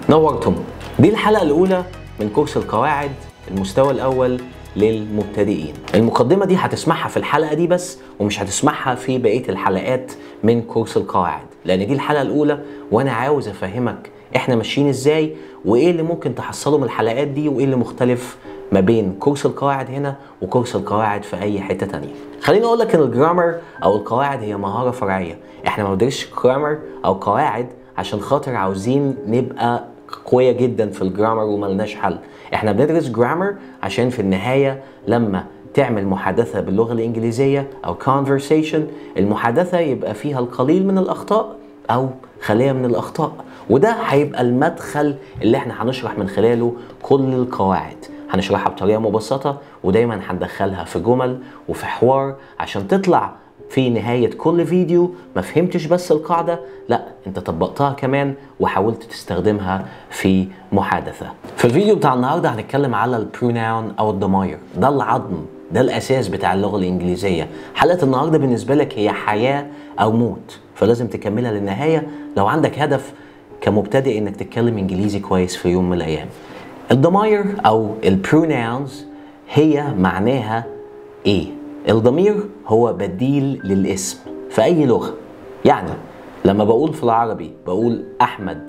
نورتم دي الحلقة الأولى من كورس القواعد المستوى الأول للمبتدئين المقدمة دي هتسمعها في الحلقة دي بس ومش هتسمعها في بقية الحلقات من كورس القواعد لأن دي الحلقة الأولى وأنا عاوز أفهمك إحنا ماشيين إزاي وإيه اللي ممكن تحصله من الحلقات دي وإيه اللي مختلف ما بين كورس القواعد هنا وكورس القواعد في اي حته تانية خليني اقول لك ان الجرامر او القواعد هي مهاره فرعيه احنا ما بندرسش جرامر او قواعد عشان خاطر عاوزين نبقى قويه جدا في الجرامر وملناش حل احنا بندرس جرامر عشان في النهايه لما تعمل محادثة باللغة الإنجليزية أو conversation المحادثة يبقى فيها القليل من الأخطاء أو خلية من الأخطاء وده هيبقى المدخل اللي احنا هنشرح من خلاله كل القواعد هنشرحها بطريقه مبسطه ودايما هندخلها في جمل وفي حوار عشان تطلع في نهاية كل فيديو ما فهمتش بس القاعدة لا انت طبقتها كمان وحاولت تستخدمها في محادثة في الفيديو بتاع النهاردة هنتكلم على البروناون او الضماير ده العظم ده الاساس بتاع اللغة الانجليزية حلقة النهاردة بالنسبة لك هي حياة او موت فلازم تكملها للنهاية لو عندك هدف كمبتدئ انك تتكلم انجليزي كويس في يوم من الايام الضماير او البروناونز هي معناها ايه الضمير هو بديل للاسم في اي لغه يعني لما بقول في العربي بقول احمد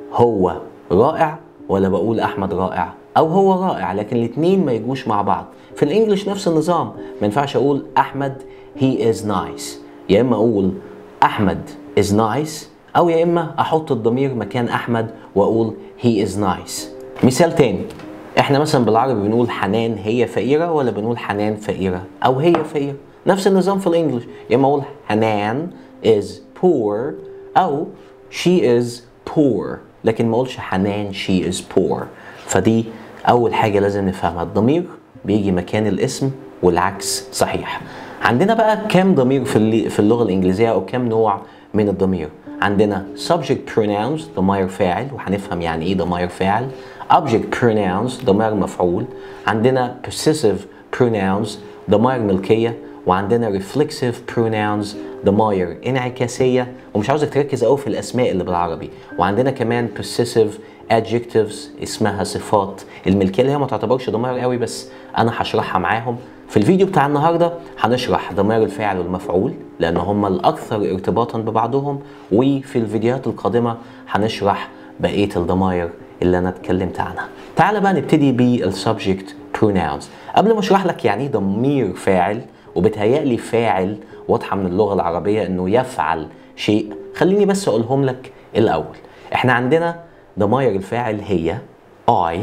هو رائع ولا بقول احمد رائع او هو رائع لكن الاثنين ما يجوش مع بعض في الانجليش نفس النظام ما ينفعش اقول احمد he is nice يا اما اقول احمد is nice او يا اما احط الضمير مكان احمد واقول he is nice مثال تاني احنا مثلا بالعربي بنقول حنان هي فقيره ولا بنقول حنان فقيره او هي فقيره نفس النظام في الانجليش يا اما اقول حنان is poor او she is poor لكن ما اقولش حنان she is poor فدي اول حاجه لازم نفهمها الضمير بيجي مكان الاسم والعكس صحيح عندنا بقى كام ضمير في في اللغه الانجليزيه او كام نوع من الضمير عندنا subject pronouns ضمائر فاعل وهنفهم يعني ايه ضمائر فاعل object pronouns ضمائر مفعول عندنا possessive pronouns ضمائر ملكية وعندنا reflexive pronouns ضمائر انعكاسية ومش عاوزك تركز قوي في الأسماء اللي بالعربي وعندنا كمان possessive adjectives اسمها صفات الملكية اللي هي ما تعتبرش ضمائر قوي بس أنا هشرحها معاهم في الفيديو بتاع النهارده هنشرح ضمائر الفاعل والمفعول لان هم الاكثر ارتباطا ببعضهم وفي الفيديوهات القادمه هنشرح بقيه الضمائر اللي انا اتكلمت عنها. تعال بقى نبتدي بالسبجكت pronouns. قبل ما اشرح لك يعني ايه ضمير فاعل وبتهيألي فاعل واضحه من اللغه العربيه انه يفعل شيء خليني بس اقولهم لك الاول. احنا عندنا ضمائر الفاعل هي I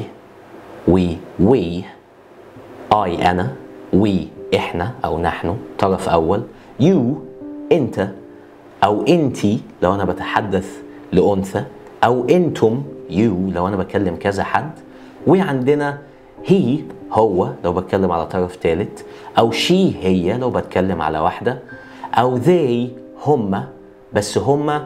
we we I انا وي احنا او نحن طرف اول يو انت او انتي لو انا بتحدث لانثى او انتم يو لو انا بكلم كذا حد وعندنا هي هو لو بتكلم على طرف ثالث او شي هي لو بتكلم على واحده او they هم بس هم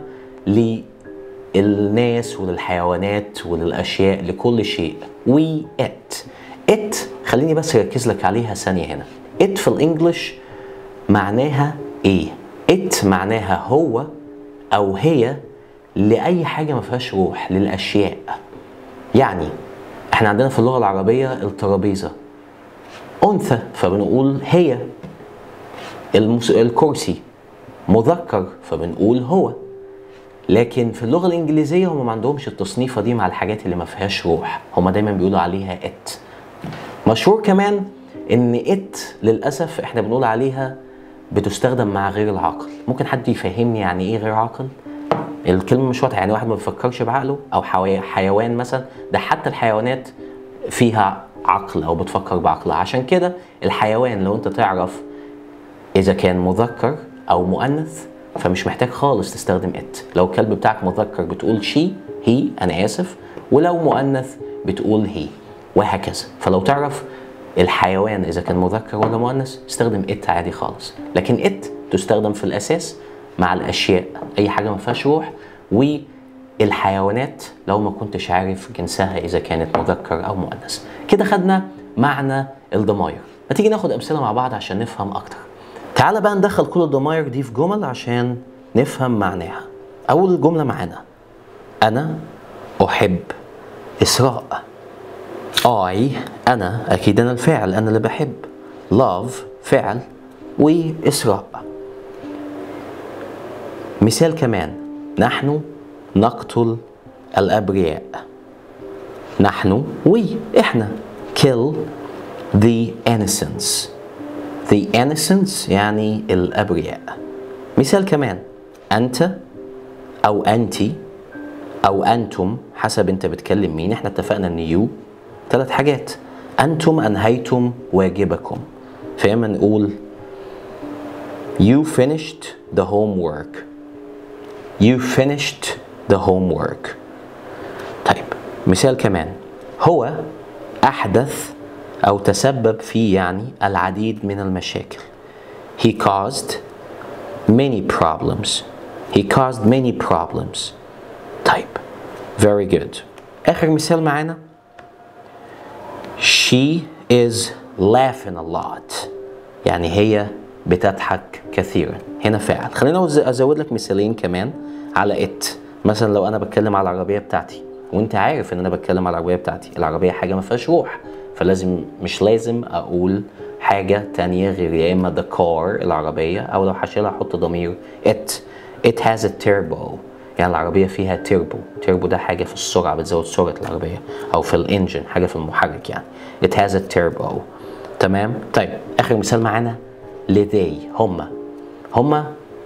للناس وللحيوانات وللاشياء لكل شيء we it it خليني بس اركز لك عليها ثانيه هنا it في الانجليش معناها ايه it معناها هو او هي لاي حاجه ما فيهاش روح للاشياء يعني احنا عندنا في اللغه العربيه الترابيزه انثى فبنقول هي المس... الكرسي مذكر فبنقول هو لكن في اللغه الانجليزيه هم ما عندهمش التصنيفه دي مع الحاجات اللي ما فيهاش روح هم دايما بيقولوا عليها it مشهور كمان ان ات للاسف احنا بنقول عليها بتستخدم مع غير العاقل ممكن حد يفهمني يعني ايه غير عاقل الكلمه مش واضحه يعني واحد ما بيفكرش بعقله او حيوان مثلا ده حتى الحيوانات فيها عقل او بتفكر بعقلها عشان كده الحيوان لو انت تعرف اذا كان مذكر او مؤنث فمش محتاج خالص تستخدم ات لو الكلب بتاعك مذكر بتقول شي هي انا اسف ولو مؤنث بتقول هي وهكذا فلو تعرف الحيوان اذا كان مذكر ولا مؤنث استخدم ات عادي خالص لكن ات تستخدم في الاساس مع الاشياء اي حاجه ما فيهاش روح والحيوانات لو ما كنتش عارف جنسها اذا كانت مذكر او مؤنث كده خدنا معنى الضمائر ما تيجي ناخد امثله مع بعض عشان نفهم اكتر تعال بقى ندخل كل الضمائر دي في جمل عشان نفهم معناها اول جمله معانا انا احب إسراء I أنا أكيد أنا الفاعل أنا اللي بحب love فعل وإسراء مثال كمان نحن نقتل الأبرياء نحن وي إحنا kill the innocents the innocents يعني الأبرياء مثال كمان أنت أو أنتي أو أنتم حسب أنت بتكلم مين إحنا اتفقنا إن يو ثلاث حاجات أنتم أنهيتم واجبكم فيما نقول You finished the homework You finished the homework طيب مثال كمان هو أحدث أو تسبب في يعني العديد من المشاكل He caused many problems He caused many problems طيب very good آخر مثال معانا She is laughing a lot يعني هي بتضحك كثيرا هنا فاعل خلينا ازود لك مثالين كمان على ات مثلا لو انا بتكلم على العربيه بتاعتي وانت عارف ان انا بتكلم على العربيه بتاعتي العربيه حاجه ما فيهاش روح فلازم مش لازم اقول حاجه تانية غير يا اما the car العربيه او لو هشيلها احط ضمير it it has a turbo يعني العربيه فيها تيربو تيربو ده حاجه في السرعه بتزود سرعه العربيه او في الانجن حاجه في المحرك يعني it has a turbo تمام طيب اخر مثال معانا لذي هما هما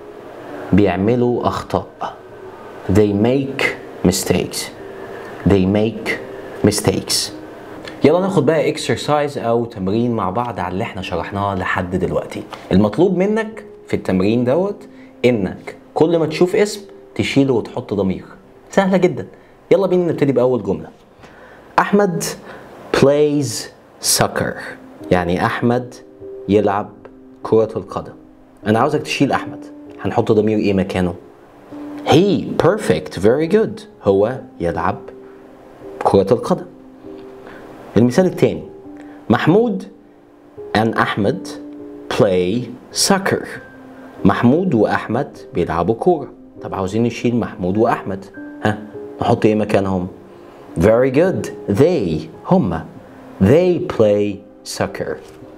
بيعملوا اخطاء they make mistakes they make mistakes يلا ناخد بقى exercise او تمرين مع بعض على اللي احنا شرحناه لحد دلوقتي المطلوب منك في التمرين دوت انك كل ما تشوف اسم تشيله وتحط ضمير سهله جدا يلا بينا نبتدي باول جمله احمد plays soccer يعني احمد يلعب كرة القدم انا عاوزك تشيل احمد هنحط ضمير ايه مكانه he perfect very good هو يلعب كرة القدم المثال الثاني محمود and أحمد play soccer محمود وأحمد بيلعبوا كورة طب عاوزين نشيل محمود وأحمد ها نحط ايه مكانهم very good they هما they play soccer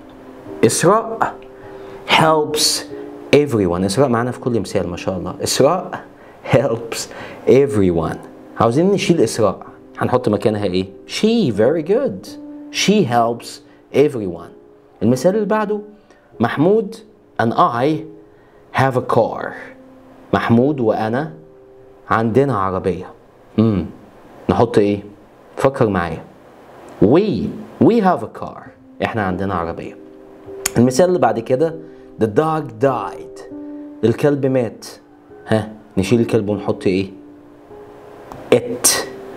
إسراء helps everyone إسراء معانا في كل مثال ما شاء الله إسراء helps everyone عاوزين نشيل إسراء هنحط مكانها إيه she very good she helps everyone المثال اللي بعده محمود and I have a car محمود وأنا عندنا عربية امم نحط إيه فكر معايا we we have a car إحنا عندنا عربية المثال اللي بعد كده The dog died الكلب مات ها نشيل الكلب ونحط ايه it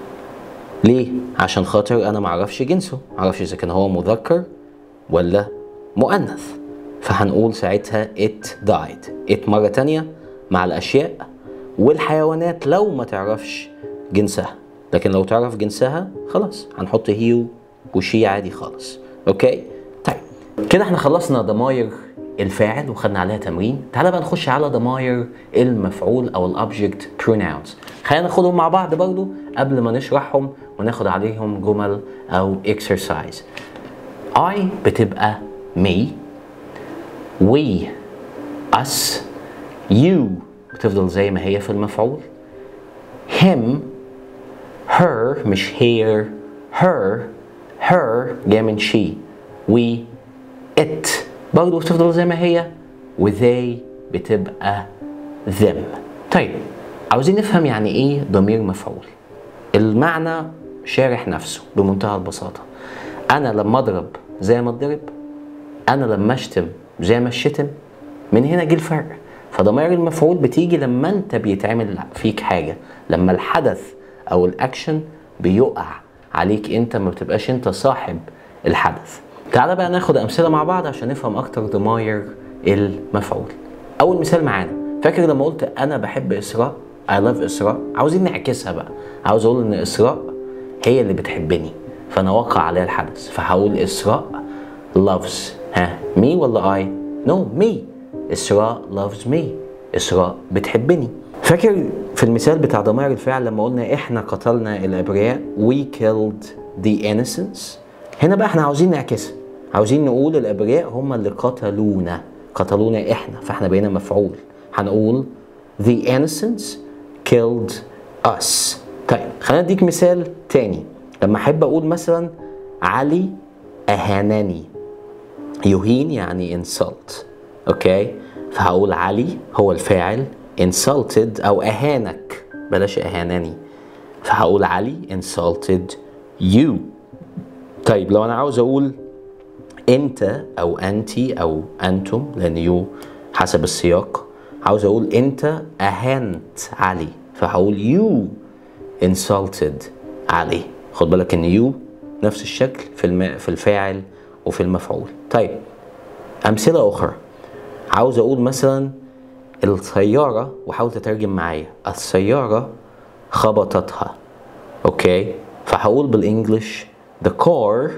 ليه عشان خاطر انا معرفش جنسه معرفش اذا كان هو مذكر ولا مؤنث فهنقول ساعتها it died it مرة تانية مع الأشياء والحيوانات لو ما تعرفش جنسها لكن لو تعرف جنسها خلاص هنحط هي وشي عادي خالص اوكي طيب كده احنا خلصنا ضماير الفاعل وخدنا عليها تمرين تعالى بقى نخش على ضماير المفعول او الاوبجكت pronouns خلينا ناخدهم مع بعض برضو قبل ما نشرحهم وناخد عليهم جمل او exercise I بتبقى me we us you بتفضل زي ما هي في المفعول him her مش here her her جاي من she we it برضه بتفضل زي ما هي و they بتبقى them طيب عاوزين نفهم يعني ايه ضمير مفعول المعنى شارح نفسه بمنتهى البساطة أنا لما أضرب زي ما أتضرب أنا لما أشتم زي ما أشتم من هنا جه الفرق فضمائر المفعول بتيجي لما أنت بيتعمل فيك حاجة لما الحدث أو الأكشن بيقع عليك أنت ما بتبقاش أنت صاحب الحدث تعالى بقى ناخد أمثلة مع بعض عشان نفهم أكتر ضمائر المفعول أول مثال معانا فاكر لما قلت أنا بحب إسراء I love إسراء عاوزين نعكسها بقى عاوز أقول إن إسراء هي اللي بتحبني فأنا وقع عليها الحدث فهقول إسراء loves ها me ولا I no me إسراء loves me إسراء بتحبني فاكر في المثال بتاع ضمائر الفعل لما قلنا احنا قتلنا الابرياء we killed the innocents هنا بقى احنا عاوزين نعكسها عاوزين نقول الابرياء هم اللي قتلونا قتلونا احنا فاحنا بقينا مفعول هنقول the innocents killed us طيب خلينا اديك مثال تاني لما احب اقول مثلا علي اهانني يهين يعني insult اوكي فهقول علي هو الفاعل insulted او اهانك بلاش اهانني فهقول علي insulted you طيب لو انا عاوز اقول انت او انتي او انتم لان يو حسب السياق عاوز اقول انت اهنت علي فهقول يو insulted علي خد بالك ان يو نفس الشكل في الم... في الفاعل وفي المفعول طيب امثله اخرى عاوز اقول مثلا السياره وحاول تترجم معايا السياره خبطتها اوكي فهقول بالانجلش the car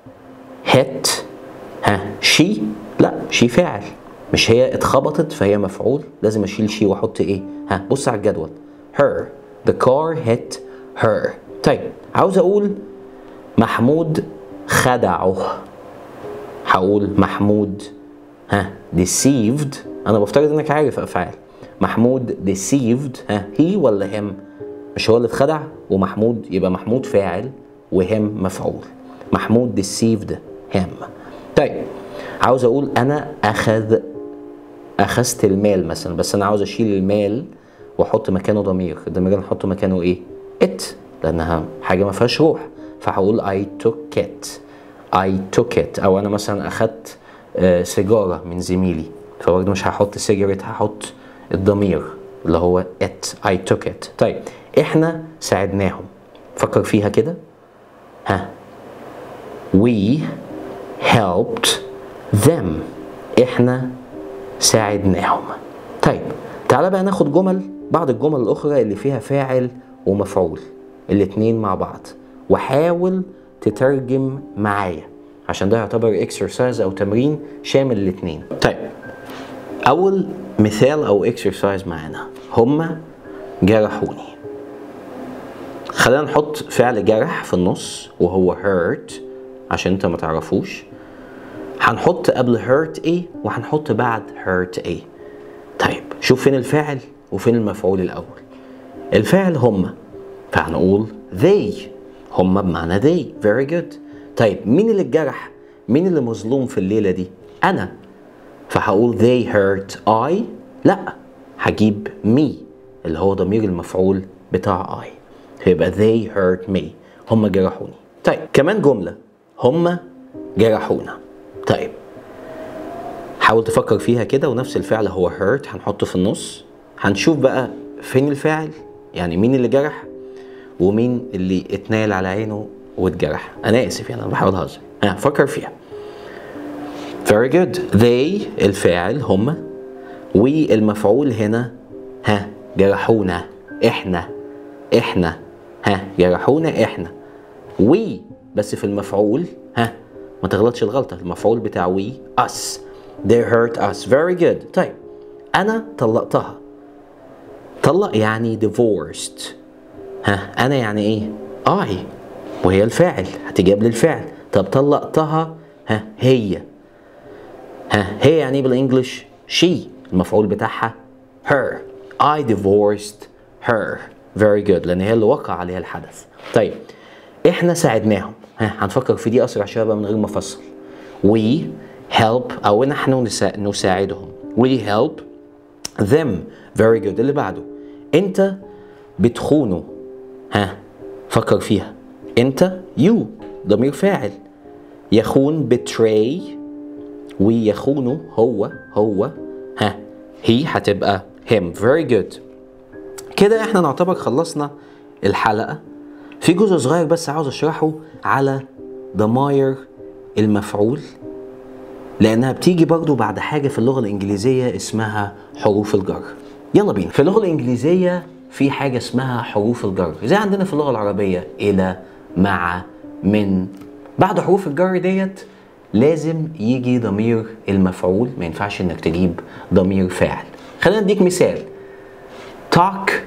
hit ها شي لا شي فاعل مش هي اتخبطت فهي مفعول لازم اشيل شي واحط ايه ها بص على الجدول her the car hit her طيب عاوز اقول محمود خدعه هقول محمود ها deceived انا بفترض انك عارف افعال محمود deceived ها هي ولا him مش هو اللي اتخدع ومحمود يبقى محمود فاعل وهم مفعول محمود deceived him طيب عاوز اقول انا اخذ اخذت المال مثلا بس انا عاوز اشيل المال واحط مكانه ضمير الضمير نحط مكانه ايه it لانها حاجه ما فيهاش روح فهقول I took it I took it او انا مثلا اخدت آه، سيجاره من زميلي فبرضه مش هحط سيجارة هحط الضمير اللي هو it I took it طيب احنا ساعدناهم فكر فيها كده ها we helped them احنا ساعدناهم طيب تعالى بقى ناخد جمل بعض الجمل الاخرى اللي فيها فاعل ومفعول الاتنين مع بعض وحاول تترجم معايا عشان ده يعتبر اكسرسايز او تمرين شامل الاتنين طيب اول مثال او اكسرسايز معانا هما جرحوني خلينا نحط فعل جرح في النص وهو hurt عشان انت ما تعرفوش هنحط قبل hurt ايه وهنحط بعد hurt ايه طيب شوف فين الفاعل وفين المفعول الاول الفاعل هما فهنقول they هما بمعنى they very good طيب مين اللي اتجرح مين اللي مظلوم في الليله دي انا فهقول they hurt I لا هجيب me اللي هو ضمير المفعول بتاع I فيبقى they hurt me هم جرحوني طيب كمان جملة هم جرحونا طيب حاول تفكر فيها كده ونفس الفعل هو hurt هنحطه في النص هنشوف بقى فين الفاعل يعني مين اللي جرح ومين اللي اتنال على عينه واتجرح انا اسف يعني انا بحاول اهزر ها فكر فيها very good they الفاعل هم والمفعول هنا ها جرحونا احنا احنا ها جرحونا احنا وي بس في المفعول ها ما تغلطش الغلطة المفعول بتاع وي us they hurt us very good طيب أنا طلقتها طلق يعني divorced ها أنا يعني إيه I وهي الفاعل هتجيب لي الفعل طب طلقتها ها هي ها هي يعني ايه بالانجلش she المفعول بتاعها her I divorced her very good لان هي اللي وقع عليها الحدث طيب احنا ساعدناهم ها هنفكر في دي اسرع شويه بقى من غير ما افصل we help او نحن نسا- نساعدهم we help them very good اللي بعده انت بتخونه ها فكر فيها انت you ضمير فاعل يخون betray ويخونه هو هو ها هي هتبقى him very good كده احنا نعتبر خلصنا الحلقة في جزء صغير بس عاوز اشرحه على ضماير المفعول لانها بتيجي برضو بعد حاجة في اللغة الانجليزية اسمها حروف الجر يلا بينا في اللغة الانجليزية في حاجة اسمها حروف الجر زي عندنا في اللغة العربية الى مع من بعد حروف الجر ديت لازم يجي ضمير المفعول ما ينفعش انك تجيب ضمير فاعل خلينا نديك مثال talk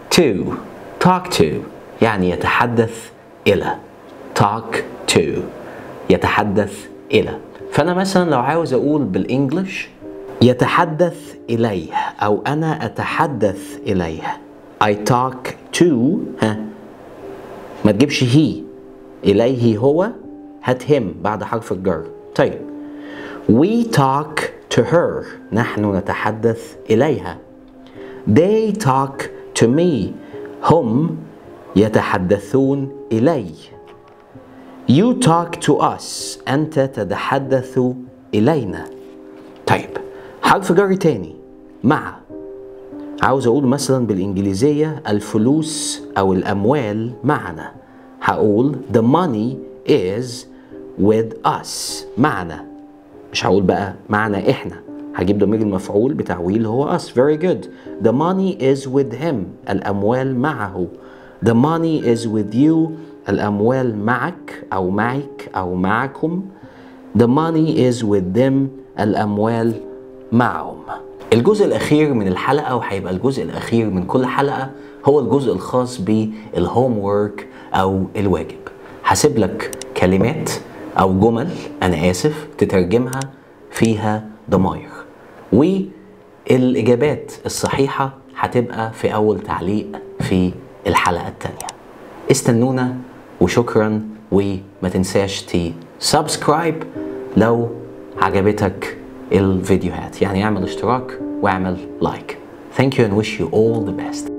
to talk to يعني يتحدث إلى talk to يتحدث إلى فأنا مثلا لو عاوز أقول بالإنجلش يتحدث إليه أو أنا أتحدث إليه I talk to ها ما تجيبش هي إليه هو هات him بعد حرف الجر طيب We talk to her نحن نتحدث إليها They talk to me هم يتحدثون إلي You talk to us أنت تتحدث إلينا طيب حرف جر تاني مع عاوز أقول مثلا بالإنجليزية الفلوس أو الأموال معنا هقول the money is with us معنا مش هقول بقى معنا إحنا هجيب ضمير المفعول بتاع we اللي هو us very good the money is with him الأموال معه the money is with you الأموال معك أو معك أو معكم the money is with them الأموال معهم الجزء الأخير من الحلقة وهيبقى الجزء الأخير من كل حلقة هو الجزء الخاص بالهوم وورك أو الواجب هسيب لك كلمات أو جمل أنا آسف تترجمها فيها ضماير والإجابات الصحيحة هتبقى في أول تعليق في الحلقة التانية استنونا وشكرا وما تنساش تي سبسكرايب لو عجبتك الفيديوهات يعني اعمل اشتراك واعمل لايك Thank you and wish you all the best